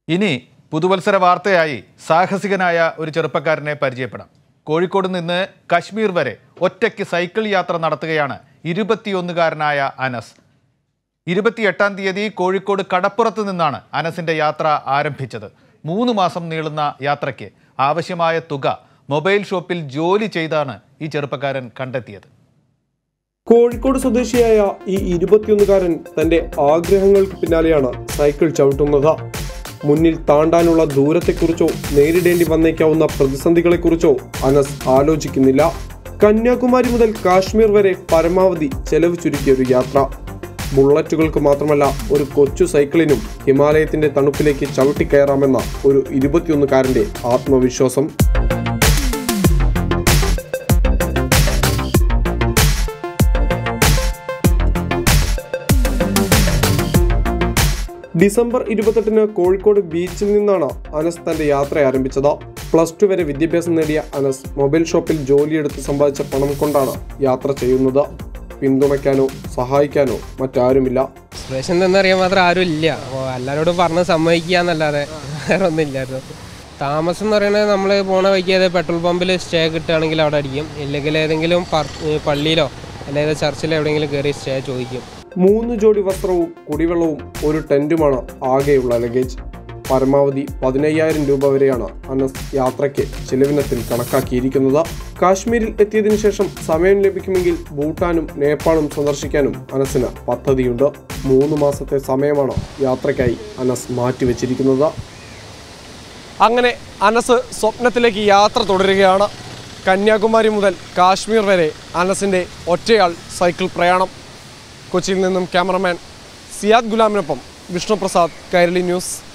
ഇനി പുതുവത്സര വാർത്തയായി സാഹസികനായ ഒരു ചെറുപ്പക്കാരനെ പരിചയപ്പെടാം കോഴിക്കോട് നിന്ന് കശ്മീർ വരെ ഒറ്റയ്ക്ക് സൈക്കിൾ യാത്ര നടത്തുകയാണ് ഇരുപത്തിയൊന്നുകാരനായ അനസ് ഇരുപത്തിയെട്ടാം തീയതി കോഴിക്കോട് കടപ്പുറത്ത് നിന്നാണ് അനസിന്റെ യാത്ര ആരംഭിച്ചത് മൂന്ന് മാസം നീളുന്ന യാത്രയ്ക്ക് ആവശ്യമായ തുക മൊബൈൽ ഷോപ്പിൽ ജോലി ചെയ്താണ് ഈ ചെറുപ്പക്കാരൻ കണ്ടെത്തിയത് കോഴിക്കോട് സ്വദേശിയായ ഈ ഇരുപത്തിയൊന്നുകാരൻ തന്റെ ആഗ്രഹങ്ങൾക്ക് പിന്നാലെയാണ് സൈക്കിൾ ചവിട്ടുന്നത് മുന്നിൽ താണ്ടാനുള്ള ദൂരത്തെക്കുറിച്ചോ നേരിടേണ്ടി വന്നേക്കാവുന്ന പ്രതിസന്ധികളെക്കുറിച്ചോ അനസ് ആലോചിക്കുന്നില്ല കന്യാകുമാരി മുതൽ കാശ്മീർ വരെ പരമാവധി ചെലവ് ചുരുക്കിയ ഒരു യാത്ര ബുള്ളറ്റുകൾക്ക് മാത്രമല്ല ഒരു കൊച്ചു സൈക്കിളിനും ഹിമാലയത്തിന്റെ തണുപ്പിലേക്ക് ചവിട്ടിക്കയറാമെന്ന ഒരു ഇരുപത്തിയൊന്നുകാരന്റെ ആത്മവിശ്വാസം ഡിസംബർ ഇരുപത്തെട്ടിന് കോഴിക്കോട് ബീച്ചിൽ നിന്നാണ് അനസ് തന്റെ യാത്ര ആരംഭിച്ചത് പ്ലസ് ടു വരെ വിദ്യാഭ്യാസം നേടിയ അനസ് മൊബൈൽ ഷോപ്പിൽ ജോലിയെടുത്ത് സമ്പാദിച്ച പണം കൊണ്ടാണ് യാത്ര ചെയ്യുന്നത് പിന്തുണയ്ക്കാനോ സഹായിക്കാനോ മറ്റാരുമില്ല ഇൻസ്പിറേഷൻ എന്നറിയാൻ മാത്രം ആരും ഇല്ല അപ്പോൾ എല്ലാവരോടും പറഞ്ഞ് സമ്മതിക്കുക എന്നല്ലാതെ വേറെ ഒന്നും ഇല്ലായിരുന്നു താമസം എന്ന് പറയുന്നത് നമ്മൾ പോണ വഴിക്ക് ഏത് പെട്രോൾ പമ്പിൽ സ്റ്റേ കിട്ടുകയാണെങ്കിൽ അവിടെ അടിക്കും ഇല്ലെങ്കിൽ ഏതെങ്കിലും പർ- പള്ളിയിലോ അല്ലെങ്കിൽ ചർച്ചിലോ എവിടെയെങ്കിലും കയറി സ്റ്റേ ചോദിക്കും മൂന്ന് ജോഡി വസ്ത്രവും കുടിവെള്ളവും ഒരു ടെന്റുമാണ് ആകെയുള്ള ലഗേജ് പരമാവധി പതിനയ്യായിരം രൂപ വരെയാണ് അനസ് യാത്രയ്ക്ക് ചിലവിനത്തിൽ കണക്കാക്കിയിരിക്കുന്നത് കാശ്മീരിൽ എത്തിയതിനു ശേഷം സമയം ലഭിക്കുമെങ്കിൽ ഭൂട്ടാനും നേപ്പാളും സന്ദർശിക്കാനും അനസിന് പദ്ധതിയുണ്ട് മൂന്ന് മാസത്തെ സമയമാണ് യാത്രയ്ക്കായി അനസ് മാറ്റിവെച്ചിരിക്കുന്നത് അങ്ങനെ അനസ് സ്വപ്നത്തിലേക്ക് യാത്ര തുടരുകയാണ് കന്യാകുമാരി മുതൽ കാശ്മീർ വരെ അനസിൻ്റെ ഒറ്റയാൾ സൈക്കിൾ പ്രയാണം കൊച്ചിയിൽ നിന്നും ക്യാമറമാൻ സിയാദ് ഗുലാമിനൊപ്പം വിഷ്ണുപ്രസാദ് കൈരളി ന്യൂസ്